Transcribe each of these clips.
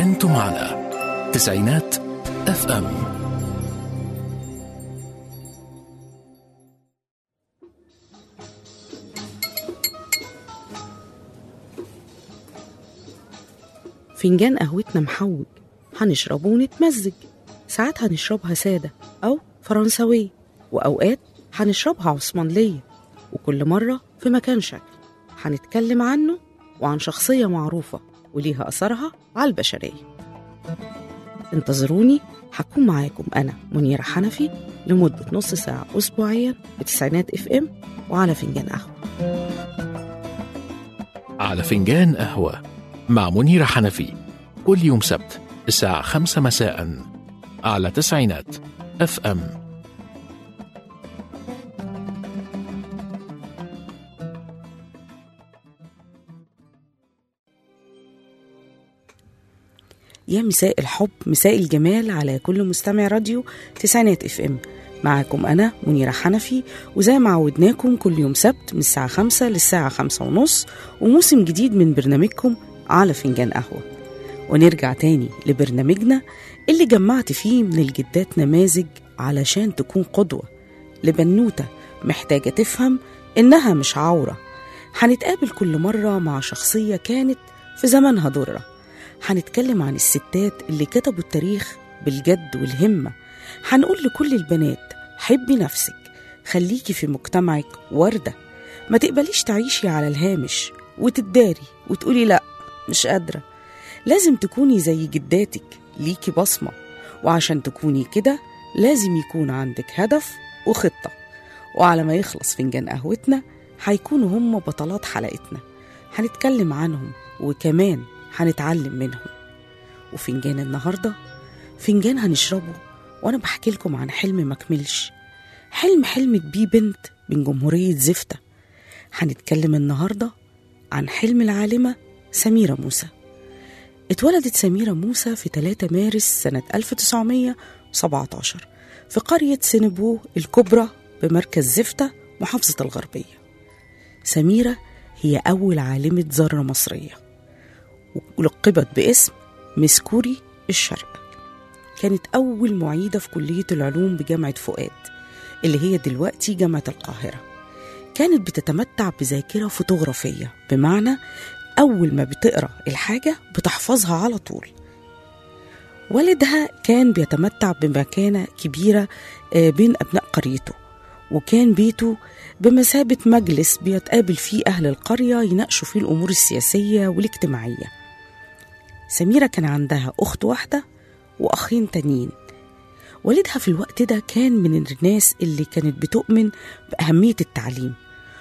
أنتم على تسعينات اف ام فنجان قهوتنا محوج هنشربه ونتمزج ساعات هنشربها سادة أو فرنساوية وأوقات هنشربها عثمانلية وكل مرة في مكان شكل هنتكلم عنه وعن شخصية معروفة وليها أثرها على البشرية انتظروني هكون معاكم أنا منيرة حنفي لمدة نص ساعة أسبوعيا بتسعينات اف ام وعلى فنجان قهوة على فنجان قهوة مع منيرة حنفي كل يوم سبت الساعة خمسة مساء على تسعينات اف ام يا مساء الحب مساء الجمال على كل مستمع راديو تسعينات اف ام معاكم أنا منيرة حنفي وزي ما عودناكم كل يوم سبت من الساعة خمسة للساعة خمسة ونص وموسم جديد من برنامجكم على فنجان قهوة ونرجع تاني لبرنامجنا اللي جمعت فيه من الجدات نماذج علشان تكون قدوة لبنوتة محتاجة تفهم إنها مش عورة هنتقابل كل مرة مع شخصية كانت في زمنها ضرة هنتكلم عن الستات اللي كتبوا التاريخ بالجد والهمة هنقول لكل البنات حبي نفسك خليكي في مجتمعك وردة ما تقبليش تعيشي على الهامش وتداري وتقولي لأ مش قادرة لازم تكوني زي جداتك ليكي بصمة وعشان تكوني كده لازم يكون عندك هدف وخطة وعلى ما يخلص فنجان قهوتنا هيكونوا هم بطلات حلقتنا هنتكلم عنهم وكمان هنتعلم منهم وفنجان النهاردة فنجان هنشربه وأنا بحكي لكم عن حلم مكملش حلم حلمت بيه بنت من جمهورية زفتة هنتكلم النهاردة عن حلم العالمة سميرة موسى اتولدت سميرة موسى في 3 مارس سنة 1917 في قرية سينبو الكبرى بمركز زفتة محافظة الغربية سميرة هي أول عالمة ذرة مصرية ولقبت باسم مسكوري الشرق كانت أول معيدة في كلية العلوم بجامعة فؤاد اللي هي دلوقتي جامعة القاهرة كانت بتتمتع بذاكرة فوتوغرافية بمعنى أول ما بتقرأ الحاجة بتحفظها على طول والدها كان بيتمتع بمكانة كبيرة آه، بين أبناء قريته وكان بيته بمثابة مجلس بيتقابل فيه أهل القرية يناقشوا فيه الأمور السياسية والاجتماعية سميرة كان عندها أخت واحدة وأخين تانيين والدها في الوقت ده كان من الناس اللي كانت بتؤمن بأهمية التعليم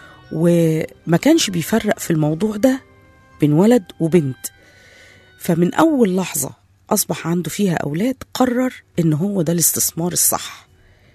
وما كانش بيفرق في الموضوع ده بين ولد وبنت فمن أول لحظة أصبح عنده فيها أولاد قرر إن هو ده الاستثمار الصح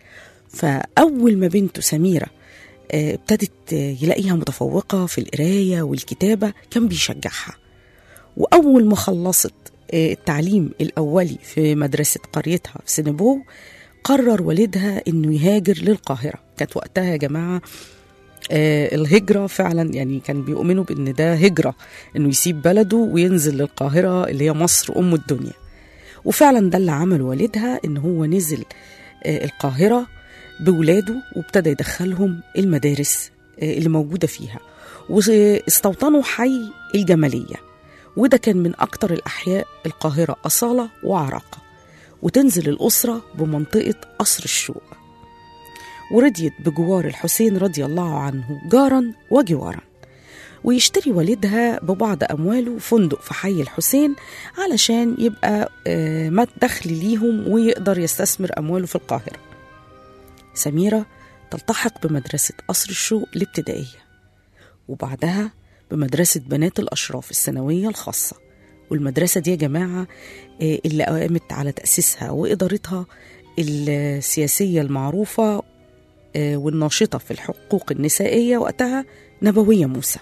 فأول ما بنته سميرة آه، ابتدت آه، يلاقيها متفوقة في القراية والكتابة كان بيشجعها وأول ما خلصت آه، التعليم الأولي في مدرسة قريتها في سينبو قرر والدها إنه يهاجر للقاهرة كانت وقتها يا جماعة آه، الهجرة فعلا يعني كان بيؤمنوا بأن ده هجرة إنه يسيب بلده وينزل للقاهرة اللي هي مصر أم الدنيا وفعلا ده اللي عمل والدها إن هو نزل آه، القاهرة بولاده وابتدى يدخلهم المدارس آه، اللي موجودة فيها واستوطنوا حي الجمالية وده كان من أكتر الأحياء القاهرة أصالة وعراقة وتنزل الأسرة بمنطقة قصر الشوق ورضيت بجوار الحسين رضي الله عنه جارا وجوارا ويشتري والدها ببعض أمواله فندق في حي الحسين علشان يبقى آه، ما دخل ليهم ويقدر يستثمر أمواله في القاهرة سميرة تلتحق بمدرسة قصر الشوق الابتدائية وبعدها بمدرسة بنات الأشراف الثانوية الخاصة والمدرسة دي يا جماعة آه، اللي قامت على تأسيسها وإدارتها السياسية المعروفة آه، والناشطة في الحقوق النسائية وقتها نبوية موسى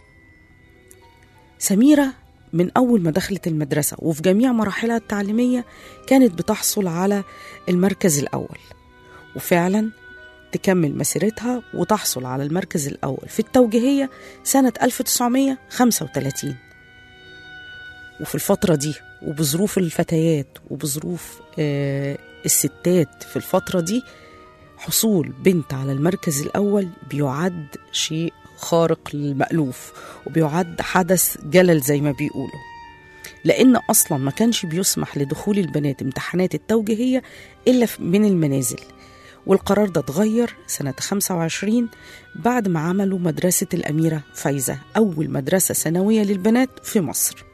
سميرة من أول ما دخلت المدرسة وفي جميع مراحلها التعليمية كانت بتحصل على المركز الأول وفعلا تكمل مسيرتها وتحصل على المركز الأول في التوجيهية سنة 1935 وفي الفترة دي وبظروف الفتيات وبظروف آه الستات في الفترة دي حصول بنت على المركز الأول بيعد شيء خارق للمألوف وبيعد حدث جلل زي ما بيقولوا لأن أصلا ما كانش بيسمح لدخول البنات امتحانات التوجيهية إلا من المنازل والقرار ده اتغير سنة 25 بعد ما عملوا مدرسة الأميرة فايزة أول مدرسة ثانوية للبنات في مصر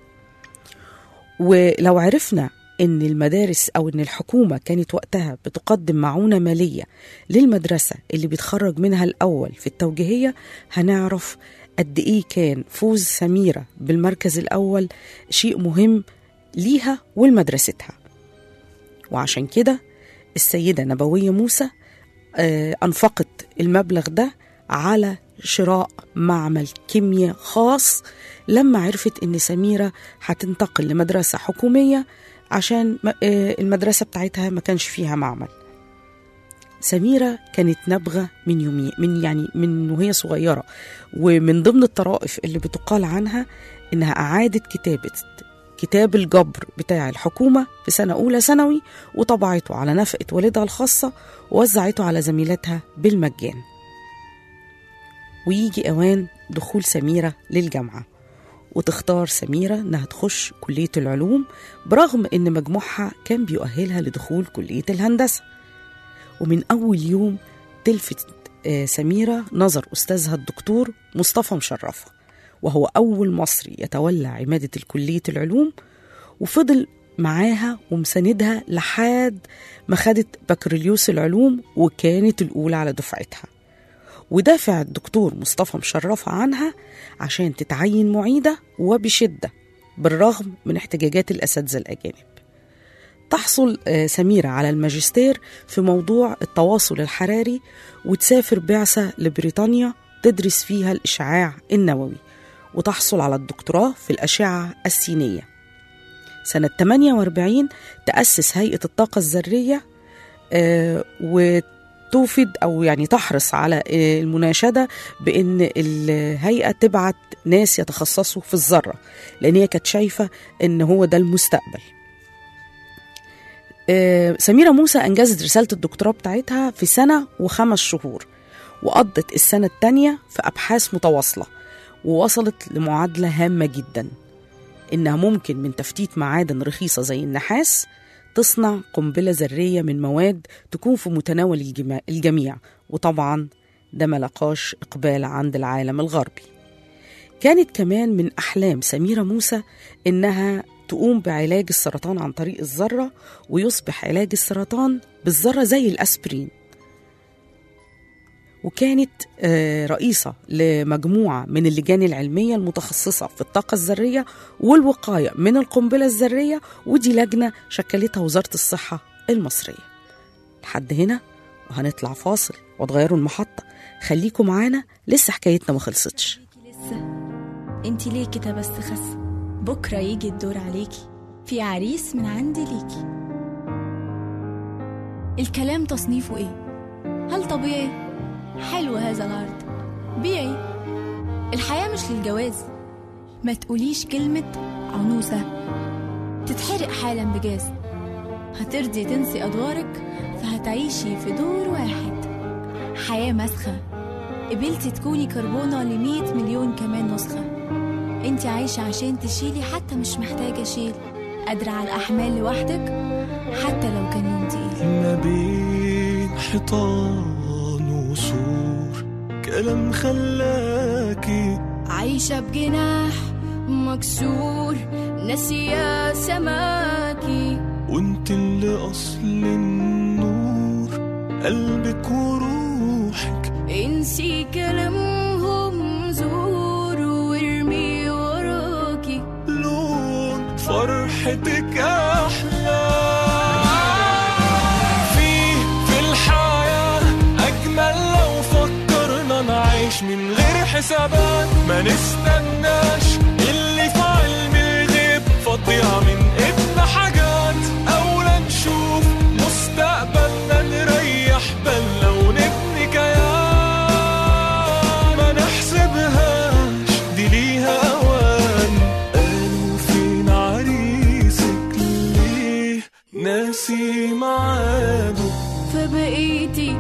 ولو عرفنا ان المدارس او ان الحكومه كانت وقتها بتقدم معونه ماليه للمدرسه اللي بيتخرج منها الاول في التوجيهيه هنعرف قد ايه كان فوز سميره بالمركز الاول شيء مهم ليها ولمدرستها وعشان كده السيده نبويه موسى آه انفقت المبلغ ده على شراء معمل كيمياء خاص لما عرفت ان سميره هتنتقل لمدرسه حكوميه عشان المدرسة بتاعتها ما كانش فيها معمل سميرة كانت نابغة من يومي من يعني من وهي صغيرة ومن ضمن الطرائف اللي بتقال عنها إنها أعادت كتابة كتاب الجبر بتاع الحكومة في سنة أولى ثانوي وطبعته على نفقة والدها الخاصة ووزعته على زميلاتها بالمجان ويجي أوان دخول سميرة للجامعة وتختار سميرة إنها تخش كلية العلوم برغم إن مجموعها كان بيؤهلها لدخول كلية الهندسة ومن أول يوم تلفت سميرة نظر أستاذها الدكتور مصطفى مشرفة وهو أول مصري يتولى عمادة الكلية العلوم وفضل معاها ومساندها لحد ما خدت بكالوريوس العلوم وكانت الأولى على دفعتها ودافع الدكتور مصطفى مشرفة عنها عشان تتعين معيدة وبشدة بالرغم من احتجاجات الأساتذة الأجانب تحصل سميرة على الماجستير في موضوع التواصل الحراري وتسافر بعثة لبريطانيا تدرس فيها الإشعاع النووي وتحصل على الدكتوراه في الأشعة السينية سنة 48 تأسس هيئة الطاقة الذرية آه توفد او يعني تحرص على المناشده بان الهيئه تبعت ناس يتخصصوا في الذره لان هي كانت شايفه ان هو ده المستقبل. سميره موسى انجزت رساله الدكتوراه بتاعتها في سنه وخمس شهور وقضت السنه الثانيه في ابحاث متواصله ووصلت لمعادله هامه جدا انها ممكن من تفتيت معادن رخيصه زي النحاس تصنع قنبلة ذرية من مواد تكون في متناول الجميع وطبعا ده ملقاش إقبال عند العالم الغربي كانت كمان من أحلام سميرة موسى إنها تقوم بعلاج السرطان عن طريق الذرة ويصبح علاج السرطان بالذرة زي الأسبرين وكانت رئيسة لمجموعة من اللجان العلمية المتخصصة في الطاقة الذرية والوقاية من القنبلة الذرية ودي لجنة شكلتها وزارة الصحة المصرية لحد هنا وهنطلع فاصل وتغيروا المحطة خليكم معانا لسه حكايتنا ما خلصتش لسه انتي ليه كده بس خس بكرة يجي الدور عليكي في عريس من عندي ليكي الكلام تصنيفه ايه هل طبيعي حلو هذا العرض بيعي الحياة مش للجواز ما تقوليش كلمة عنوسة تتحرق حالا بجاز هترضي تنسي أدوارك فهتعيشي في دور واحد حياة مسخة قبلتي تكوني كربونة لمية مليون كمان نسخة انت عايشة عشان تشيلي حتى مش محتاجة شيل قادرة على الأحمال لوحدك حتى لو كان يوم تقيل ما بين حيطان وسور كلام خلاكي عايشة بجناح مكسور ناسية سماكي وانت اللي اصل النور قلبك وروحك انسي كلامهم زور وارمي وراكي لون فرحتك احلى فيه في الحياة اجمل لو فكرنا نعيش من غير حسابات ما نستناش اللي في علم الغيب فضيعة من ابن حاجات أولى نشوف مستقبلنا نريح بالنا ونبني كيان ما نحسبهاش دي ليها أوان قالوا فين عريس بقيتي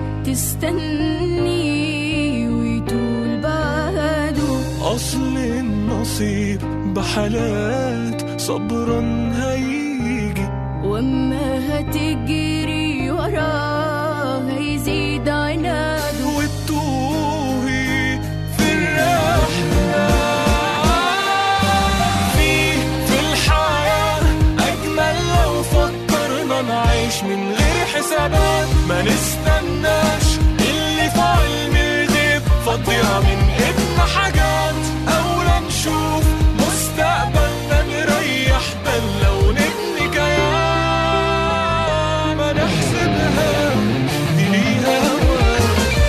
تستني ويطول بعده أصل النصيب بحالات صبرا هيجي واما هتجري وراه هيزيد عناده وتتوهي في الرحلة في في الحياة أجمل لو فكرنا نعيش من غير حسابات ما نستناش اللي في علم الغيب فضيها من إيدنا حاجات أولى نشوف مستقبلنا نريح بالنا ونبني كيان ما نحسبها دي ليها هوا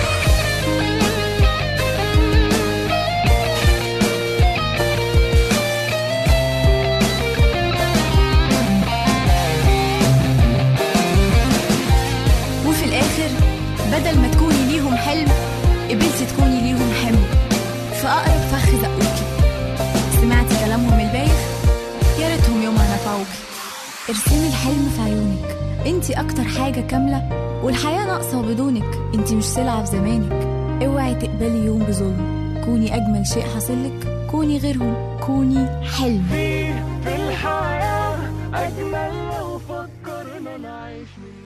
وفي الآخر بدل ما تكوني ليهم حلم قبلتي تكوني ليهم حمل في أقرب فخ زقوكي سمعتي كلامهم البايخ يا ريتهم يومها نفعوكي ارسمي الحلم في عيونك انتي أكتر حاجة كاملة والحياة ناقصة بدونك انتي مش سلعة في زمانك اوعي تقبلي يوم بظلم كوني أجمل شيء حاصلك كوني غيرهم كوني حلم في في الحياة أجمل لو فكرنا نعيش من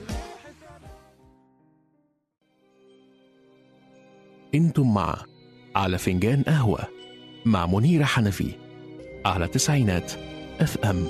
انتم مع على فنجان قهوة مع منيرة حنفي على تسعينات اف ام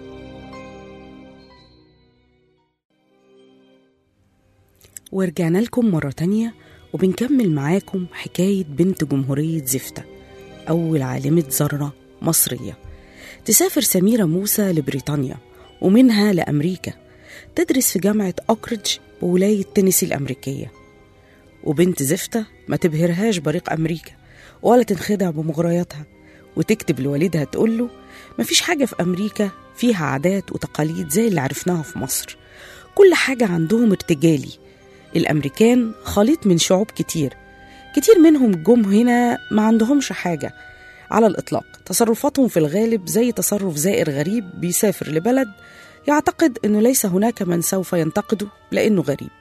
ورجعنا لكم مرة تانية وبنكمل معاكم حكاية بنت جمهورية زفتة أول عالمة ذرة مصرية تسافر سميرة موسى لبريطانيا ومنها لأمريكا تدرس في جامعة أوكريدج بولاية تينيسي الأمريكية وبنت زفتة ما تبهرهاش بريق أمريكا ولا تنخدع بمغرياتها وتكتب لوالدها تقول له مفيش حاجة في أمريكا فيها عادات وتقاليد زي اللي عرفناها في مصر كل حاجة عندهم ارتجالي الأمريكان خليط من شعوب كتير كتير منهم جم هنا ما عندهمش حاجة على الإطلاق تصرفاتهم في الغالب زي تصرف زائر غريب بيسافر لبلد يعتقد أنه ليس هناك من سوف ينتقده لأنه غريب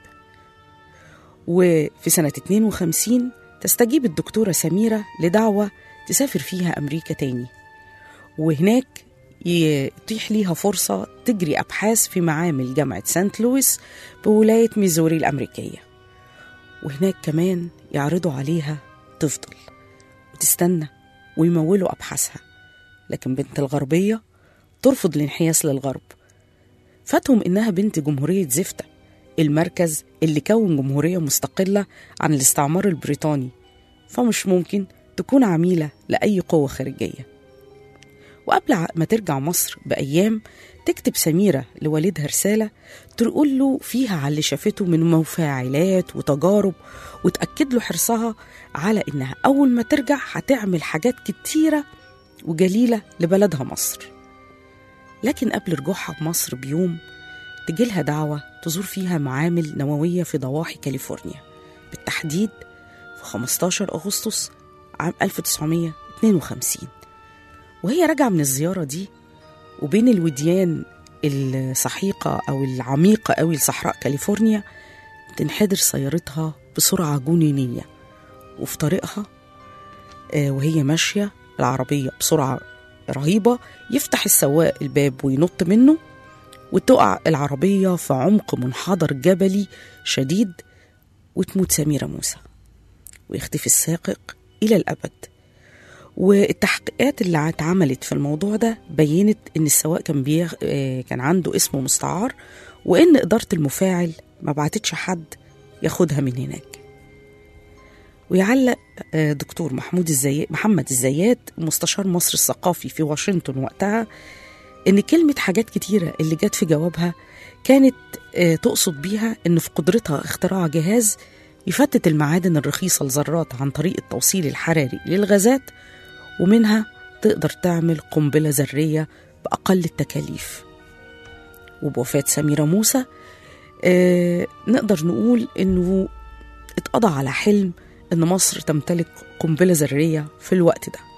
وفي سنة 52 تستجيب الدكتورة سميرة لدعوة تسافر فيها أمريكا تاني وهناك يتيح ليها فرصة تجري أبحاث في معامل جامعة سانت لويس بولاية ميزوري الأمريكية وهناك كمان يعرضوا عليها تفضل وتستنى ويمولوا أبحاثها لكن بنت الغربية ترفض الانحياز للغرب فاتهم إنها بنت جمهورية زفتة المركز اللي كون جمهورية مستقلة عن الاستعمار البريطاني فمش ممكن تكون عميلة لأي قوة خارجية وقبل ما ترجع مصر بأيام تكتب سميرة لوالدها رسالة تقول له فيها على اللي شافته من مفاعلات وتجارب وتأكد له حرصها على إنها أول ما ترجع هتعمل حاجات كتيرة وجليلة لبلدها مصر لكن قبل رجوعها بمصر بيوم تجيلها دعوة تزور فيها معامل نووية في ضواحي كاليفورنيا بالتحديد في 15 أغسطس عام 1952 وهي راجعة من الزيارة دي وبين الوديان السحيقة أو العميقة أوي لصحراء كاليفورنيا تنحدر سيارتها بسرعة جنونية وفي طريقها آه، وهي ماشية العربية بسرعة رهيبة يفتح السواق الباب وينط منه وتقع العربية في عمق منحدر جبلي شديد وتموت سميرة موسى ويختفي السائق إلى الأبد والتحقيقات اللي اتعملت في الموضوع ده بينت ان السواق كان بيغ... آه، كان عنده اسم مستعار وان اداره المفاعل ما بعتتش حد ياخدها من هناك ويعلق آه، دكتور محمود الزيات محمد الزيات مستشار مصر الثقافي في واشنطن وقتها ان كلمه حاجات كتيره اللي جت في جوابها كانت آه، تقصد بيها ان في قدرتها اختراع جهاز يفتت المعادن الرخيصه لذرات عن طريق التوصيل الحراري للغازات ومنها تقدر تعمل قنبلة ذرية بأقل التكاليف وبوفاة سميرة موسى آه نقدر نقول إنه اتقضى على حلم إن مصر تمتلك قنبلة ذرية في الوقت ده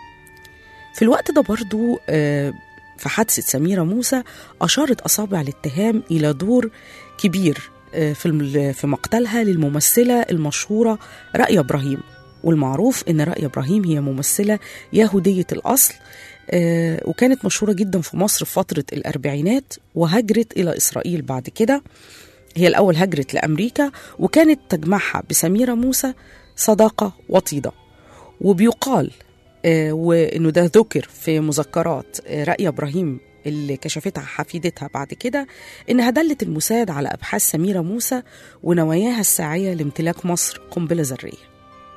في الوقت ده برضو آه في حادثة سميرة موسى أشارت أصابع الاتهام إلى دور كبير آه، في الم- في مقتلها للممثلة المشهورة رأي إبراهيم والمعروف إن رأي إبراهيم هي ممثلة يهودية الأصل آه، وكانت مشهورة جدا في مصر في فترة الأربعينات وهجرت إلى إسرائيل بعد كده هي الأول هجرت لأمريكا وكانت تجمعها بسميرة موسى صداقة وطيدة وبيقال آه، وإنه ده ذكر في مذكرات آه، رأي إبراهيم اللي كشفتها حفيدتها بعد كده إنها دلت الموساد على أبحاث سميرة موسى ونواياها الساعية لامتلاك مصر قنبلة ذرية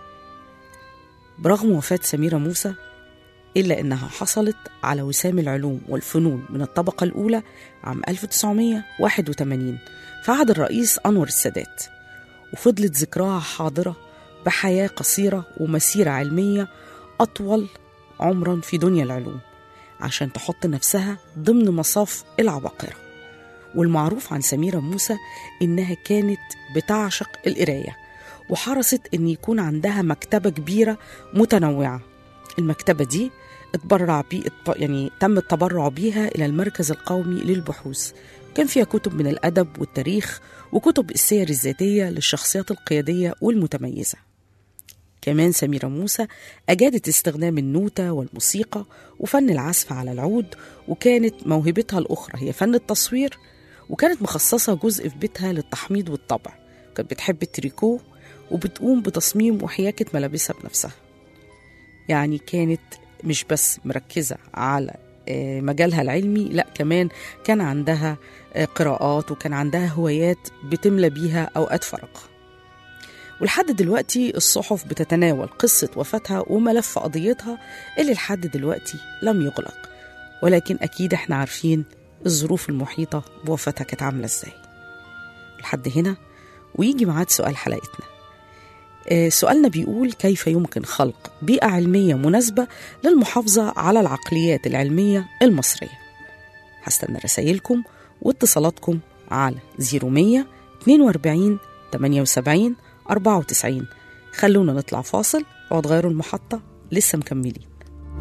برغم وفاة سميرة موسى إلا إنها حصلت على وسام العلوم والفنون من الطبقة الأولى عام 1981 في عهد الرئيس أنور السادات وفضلت ذكراها حاضرة بحياة قصيرة ومسيرة علمية أطول عمرا في دنيا العلوم عشان تحط نفسها ضمن مصاف العباقرة والمعروف عن سميرة موسى إنها كانت بتعشق القراية وحرصت إن يكون عندها مكتبة كبيرة متنوعة المكتبة دي اتبرع بي اتب- يعني تم التبرع بيها إلى المركز القومي للبحوث كان فيها كتب من الأدب والتاريخ وكتب السير الذاتية للشخصيات القيادية والمتميزة كمان سميرة موسى أجادت استخدام النوتة والموسيقى وفن العزف على العود وكانت موهبتها الأخرى هي فن التصوير وكانت مخصصة جزء في بيتها للتحميض والطبع كانت بتحب التريكو وبتقوم بتصميم وحياكة ملابسها بنفسها يعني كانت مش بس مركزة على آه، مجالها العلمي لا كمان كان عندها آه، قراءات وكان عندها هوايات بتملى بيها أوقات فراغها ولحد دلوقتي الصحف بتتناول قصة وفاتها وملف قضيتها اللي لحد دلوقتي لم يغلق ولكن أكيد احنا عارفين الظروف المحيطة بوفاتها كانت عاملة ازاي لحد هنا ويجي معاد سؤال حلقتنا آه، سؤالنا بيقول كيف يمكن خلق بيئة علمية مناسبة للمحافظة على العقليات العلمية المصرية هستنى رسائلكم واتصالاتكم على 0100 42 78 94 خلونا نطلع فاصل وتغيروا المحطة لسه مكملين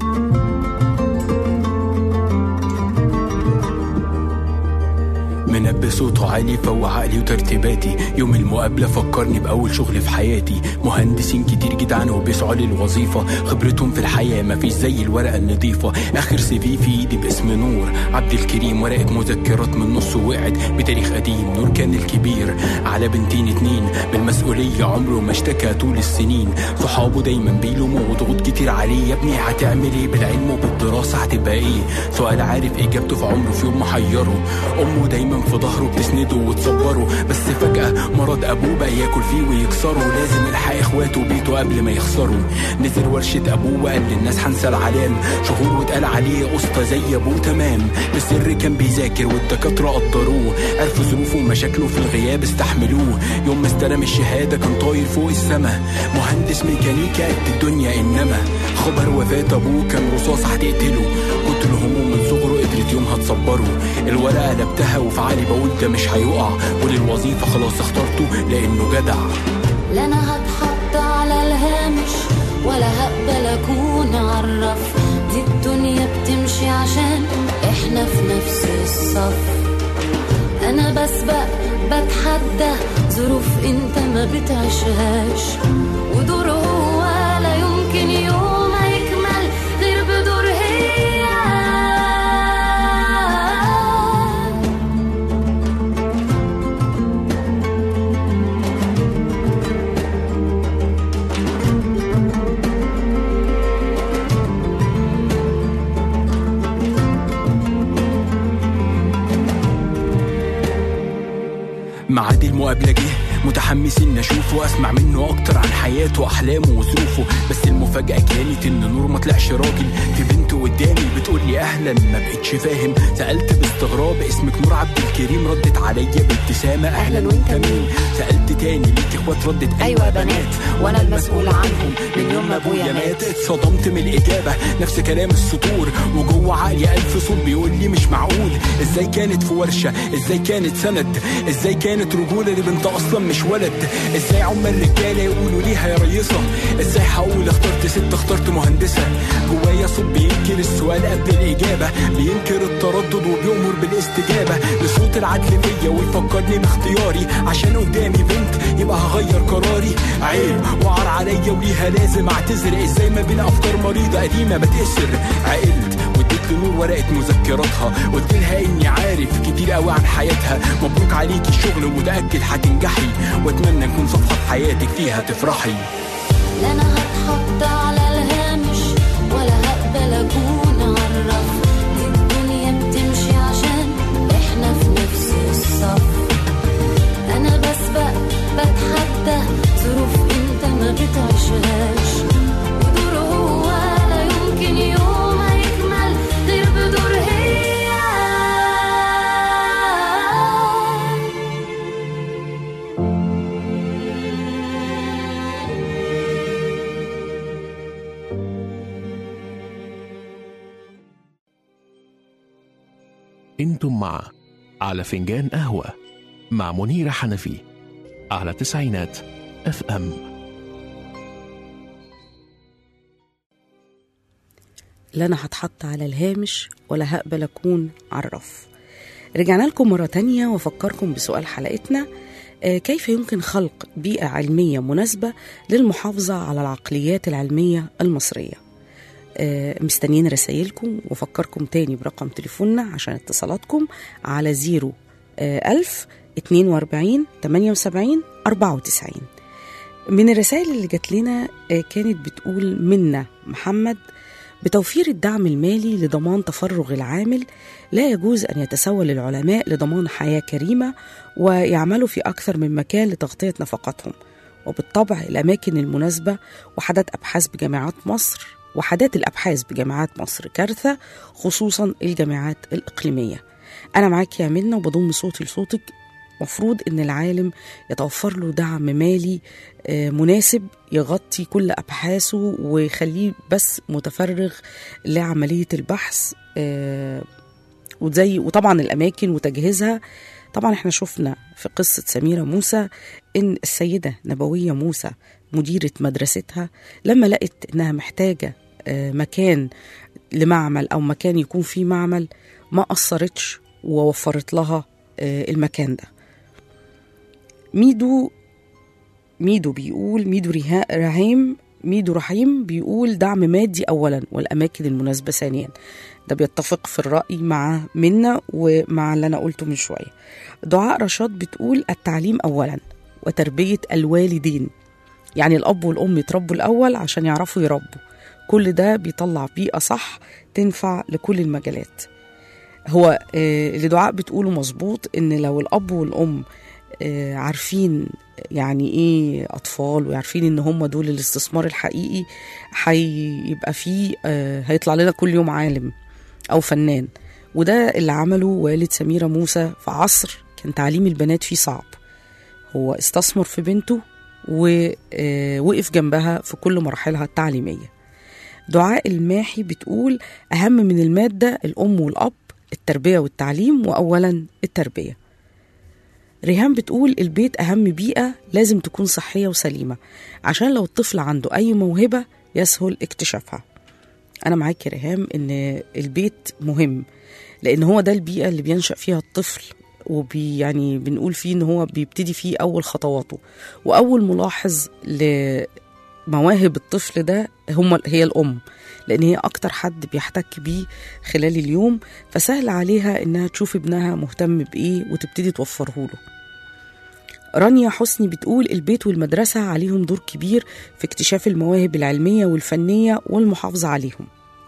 منبه صوته عالي فوق عقلي وترتيباتي يوم المقابلة فكرني بأول شغل في حياتي مهندسين كتير جدعان وبيسعوا للوظيفة خبرتهم في الحياة مفيش زي الورقة النظيفة آخر سي في في إيدي باسم نور عبد الكريم ورقة مذكرات من نص وقعت بتاريخ قديم نور كان الكبير على بنتين اتنين بالمسؤولية عمره ما اشتكى طول السنين صحابه دايما بيلوموا وضغوط كتير عليه يا ابني هتعمل ايه بالعلم وبالدراسة هتبقى ايه سؤال عارف اجابته في عمره في يوم محيره امه دايما في ظهره بتسنده وتصبره بس فجأة مرض ابوه بقى ياكل فيه ويكسره لازم يلحق اخواته وبيته قبل ما يخسروا نزل ورشة ابوه وقال للناس هنسى العلام شهور واتقال عليه اسطى زي ابوه تمام بالسر كان بيذاكر والدكاترة قدروه عرفوا ظروفه ومشاكله في الغياب استحملوه يوم ما استلم الشهادة كان طاير فوق السما مهندس ميكانيكا قد الدنيا انما خبر وفاة ابوه كان رصاص هتقتله كتر هموم من صغره قدرت يومها تصبره الورقة قلبتها وفي عقلي بقول ده مش هيقع وللوظيفة خلاص اخترته لانه جدع لا انا هتحط على الهامش ولا هقبل اكون عرف دي الدنيا بتمشي عشان احنا في نفس الصف انا بسبق بتحدى ظروف انت ما بتعيشهاش ودور هو لا يمكن يوم هيكمل غير بدور هي ميعاد المقابلة جه متحمسين نشوفه واسمع منه اكتر عن حياته واحلامه وظروفه بس المفاجأة كانت ان نور ما طلعش راجل في بنت قدامي بتقول لي اهلا ما بقتش فاهم سألت باستغراب اسمك نور عبد الكريم ردت عليا بابتسامة اهلا وانت مين سألت تاني ليك اخوات ردت ايوه بنات وانا المسؤول عنهم من يوم ما ابويا مات اتصدمت من الاجابة نفس كلام السطور وجوه عقلي الف صوت بيقول لي مش معقول ازاي كانت في ورشة ازاي كانت سند ازاي كانت رجولة لبنت اصلا مش ولد ازاي عمال الرجاله يقولوا ليها يا ريصه ازاي هقول اخترت ست اخترت مهندسه جوايا صوت بينكر السؤال قبل الاجابه بينكر التردد وبيؤمر بالاستجابه لصوت العدل فيا ويفكرني باختياري عشان قدامي بنت يبقى هغير قراري عيب وعار عليا وليها لازم اعتذر ازاي ما بين افكار مريضه قديمه بتأسر عقلت واديت لنور ورقه مذكراتها قلت لها اني عارف كتير قوي عن حياتها مبروك عليكي الشغل ومتاكد هتنجحي واتمنى نكون صفحه في حياتك فيها تفرحي لا انا هتحط على الهامش ولا هقبل اكون عالرف دي الدنيا بتمشي عشان احنا في نفس الصف انا بسبق بتحدى ظروف انت ما بتعيشهاش ودور هو لا يمكن يوم هيكمل غير بدور هي انتم مع على فنجان قهوة مع منيرة حنفي على تسعينات اف ام لا انا هتحط على الهامش ولا هقبل اكون على الرف رجعنا لكم مرة تانية وافكركم بسؤال حلقتنا آه، كيف يمكن خلق بيئة علمية مناسبة للمحافظة على العقليات العلمية المصرية آه، مستنيين رسائلكم وافكركم تاني برقم تليفوننا عشان اتصالاتكم على زيرو آه، ألف اتنين واربعين تمانية وسبعين أربعة وتسعين من الرسائل اللي جات لنا آه، كانت بتقول منا محمد بتوفير الدعم المالي لضمان تفرغ العامل لا يجوز أن يتسول العلماء لضمان حياة كريمة ويعملوا في أكثر من مكان لتغطية نفقاتهم وبالطبع الأماكن المناسبة وحدات أبحاث بجامعات مصر وحدات الأبحاث بجامعات مصر كارثة خصوصا الجامعات الإقليمية أنا معاك يا منى وبضم صوتي لصوتك مفروض ان العالم يتوفر له دعم مالي آه، مناسب يغطي كل ابحاثه ويخليه بس متفرغ لعمليه البحث آه، وزي وطبعا الاماكن وتجهيزها طبعا احنا شفنا في قصه سميره موسى ان السيده نبويه موسى مديره مدرستها لما لقت انها محتاجه آه، مكان لمعمل او مكان يكون فيه معمل ما قصرتش ووفرت لها آه، المكان ده ميدو ميدو بيقول ميدو رها- رحيم ميدو رحيم بيقول دعم مادي اولا والاماكن المناسبه ثانيا ده بيتفق في الراي مع منا ومع اللي انا قلته من شويه دعاء رشاد بتقول التعليم اولا وتربيه الوالدين يعني الاب والام يتربوا الاول عشان يعرفوا يربوا كل ده بيطلع بيئه صح تنفع لكل المجالات هو آه، اللي دعاء بتقوله مظبوط ان لو الاب والام آه، عارفين يعني ايه اطفال وعارفين ان هم دول الاستثمار الحقيقي هيبقى فيه آه، هيطلع لنا كل يوم عالم او فنان وده اللي عمله والد سميره موسى في عصر كان تعليم البنات فيه صعب هو استثمر في بنته ووقف جنبها في كل مراحلها التعليميه دعاء الماحي بتقول اهم من الماده الام والاب التربيه والتعليم واولا التربيه ريهام بتقول البيت أهم بيئة لازم تكون صحية وسليمة عشان لو الطفل عنده أي موهبة يسهل اكتشافها أنا معاك يا ريهام إن البيت مهم لأن هو ده البيئة اللي بينشأ فيها الطفل وبي يعني بنقول فيه إن هو بيبتدي فيه أول خطواته وأول ملاحظ لمواهب الطفل ده هم هي الأم لأن هي أكتر حد بيحتك بيه خلال اليوم فسهل عليها إنها تشوف ابنها مهتم بإيه وتبتدي توفره له رانيا حسني بتقول البيت والمدرسة عليهم دور كبير في اكتشاف المواهب العلمية والفنية والمحافظة عليهم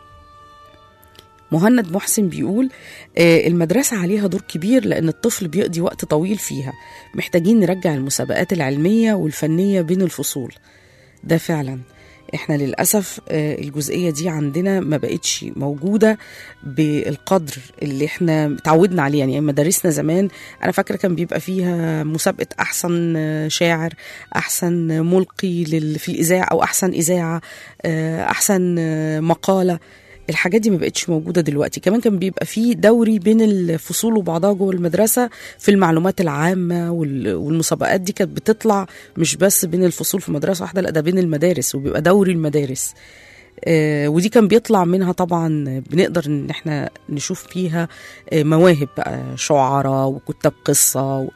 مهند محسن بيقول آه، المدرسة عليها دور كبير لأن الطفل بيقضي وقت طويل فيها محتاجين نرجع المسابقات العلمية والفنية بين الفصول ده فعلا احنا للأسف آه، الجزئية دي عندنا ما بقتش موجودة بالقدر اللي احنا اتعودنا عليه يعني مدارسنا زمان انا فاكرة كان بيبقى فيها مسابقة احسن آه، شاعر احسن ملقي لل- في الاذاعة او احسن اذاعة آه، احسن آه، مقالة الحاجات دي ما بقتش موجودة دلوقتي كمان كان بيبقى فيه دوري بين الفصول وبعضها جوه المدرسة في المعلومات العامة وال- والمسابقات دي كانت بتطلع مش بس بين الفصول في مدرسة واحدة لا ده بين المدارس وبيبقى دوري المدارس آه، ودي كان بيطلع منها طبعا بنقدر ان احنا نشوف فيها آه، مواهب بقى شعراء وكتاب قصة و-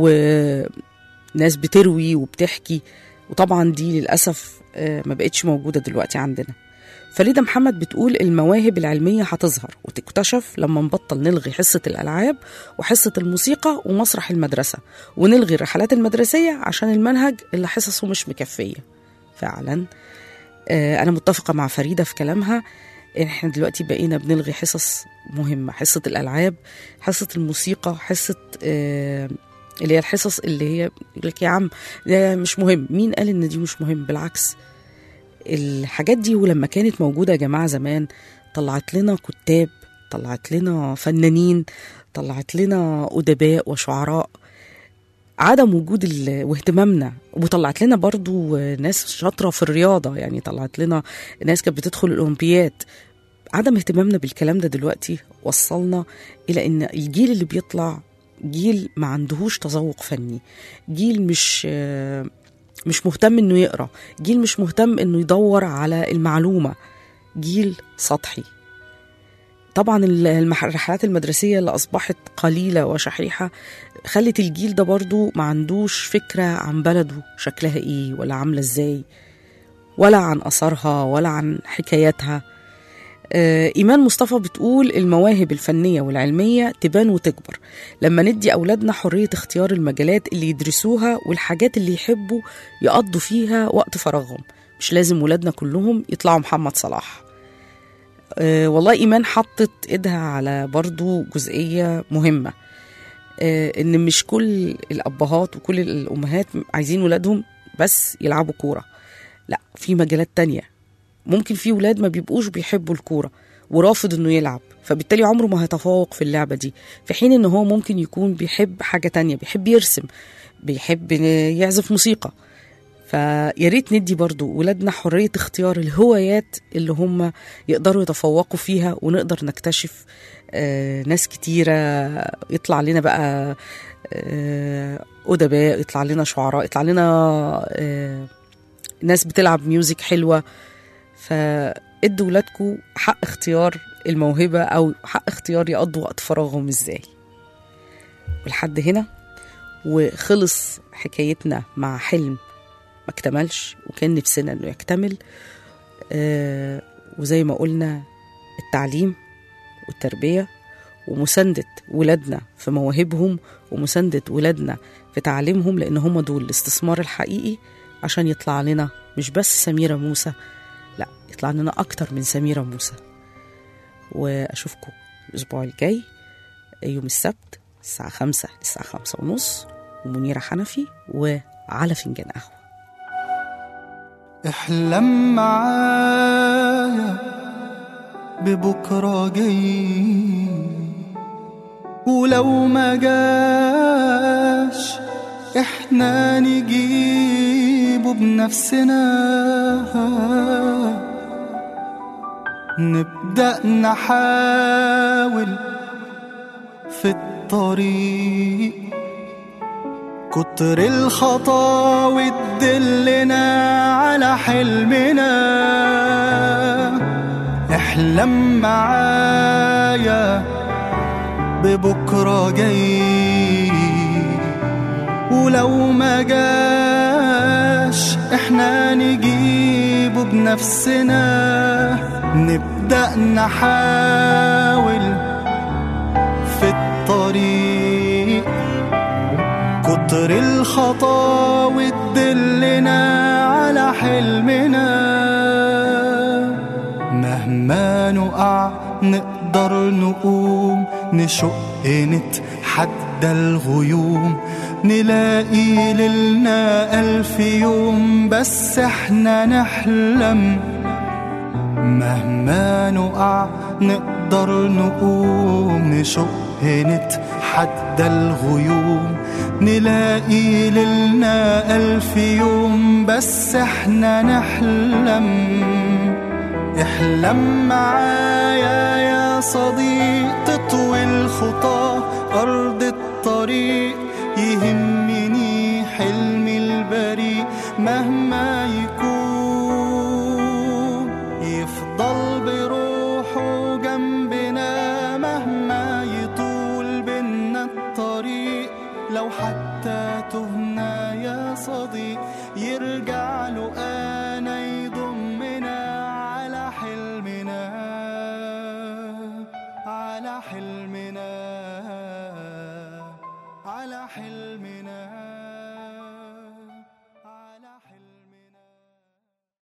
وناس بتروي وبتحكي وطبعا دي للأسف آه، ما بقتش موجودة دلوقتي عندنا فريدة محمد بتقول المواهب العلمية هتظهر وتكتشف لما نبطل نلغي حصة الألعاب وحصة الموسيقى ومسرح المدرسة ونلغي الرحلات المدرسية عشان المنهج اللي حصصه مش مكفية فعلا آه، أنا متفقة مع فريدة في كلامها إن إحنا دلوقتي بقينا بنلغي حصص مهمة حصة الألعاب حصة الموسيقى حصة آه، اللي هي الحصص اللي هي يقول لك يا عم ده مش مهم مين قال إن دي مش مهم بالعكس الحاجات دي ولما كانت موجودة يا جماعة زمان طلعت لنا كتاب طلعت لنا فنانين طلعت لنا أدباء وشعراء عدم وجود ال... واهتمامنا وطلعت لنا برضو ناس شاطرة في الرياضة يعني طلعت لنا ناس كانت بتدخل الأولمبياد عدم اهتمامنا بالكلام ده دلوقتي وصلنا إلى إن الجيل اللي بيطلع جيل ما عندهوش تذوق فني جيل مش آه، مش مهتم انه يقرا جيل مش مهتم انه يدور على المعلومه جيل سطحي طبعا ال- المح- الرحلات المدرسيه اللي اصبحت قليله وشحيحه خلت الجيل ده برضو ما عندوش فكره عن بلده شكلها ايه ولا عامله ازاي ولا عن اثارها ولا عن حكاياتها آه، إيمان مصطفى بتقول المواهب الفنية والعلمية تبان وتكبر لما ندي أولادنا حرية اختيار المجالات اللي يدرسوها والحاجات اللي يحبوا يقضوا فيها وقت فراغهم مش لازم ولادنا كلهم يطلعوا محمد صلاح أه والله إيمان حطت إيدها على برضو جزئية مهمة أه إن مش كل الأبهات وكل الأمهات عايزين ولادهم بس يلعبوا كورة لا في مجالات تانية ممكن في ولاد ما بيبقوش بيحبوا الكورة ورافض انه يلعب فبالتالي عمره ما هيتفوق في اللعبة دي في حين ان هو ممكن يكون بيحب حاجة تانية بيحب يرسم بيحب يعزف موسيقى فيا ريت ندي برضو ولادنا حرية اختيار الهوايات اللي هم يقدروا يتفوقوا فيها ونقدر نكتشف آه ناس كتيرة يطلع لنا بقى آه أدباء يطلع لنا شعراء يطلع لنا آه ناس بتلعب ميوزك حلوة فادوا ولادكم حق اختيار الموهبة أو حق اختيار يقضوا وقت فراغهم ازاي ولحد هنا وخلص حكايتنا مع حلم ما اكتملش وكان نفسنا انه يكتمل آه وزي ما قلنا التعليم والتربية ومساندة ولادنا في مواهبهم ومساندة ولادنا في تعليمهم لأن هم دول الاستثمار الحقيقي عشان يطلع لنا مش بس سميرة موسى لا يطلع لنا أكتر من سميرة موسى وأشوفكم الأسبوع الجاي يوم السبت الساعة خمسة للساعة خمسة ونص ومنيرة حنفي وعلى فنجان قهوة احلم معايا ببكرة جاي ولو ما جاش احنا نجيبه بنفسنا نبدأ نحاول في الطريق كتر الخطاوي تدلنا على حلمنا احلم معايا ببكرة جاي ولو ما جاش احنا نجيبه بنفسنا نبدأ نحاول في الطريق كتر الخطاوي تدلنا على حلمنا مهما نقع نقدر نقوم نشق نتحدى الغيوم نلاقي ليلنا ألف يوم بس احنا نحلم مهما نقع نقدر نقوم نشق نتحدى الغيوم نلاقي ليلنا ألف يوم بس احنا نحلم احلم معايا يا صديق تطوي الخطى أرض الطريق يهمني حلمي البريء مهما يكون يفضل بروحه جنبنا مهما يطول بينا الطريق لو حتى تهنا يا صديق يرجع له انا يضمنا على حلمنا على حلمنا على حلمنا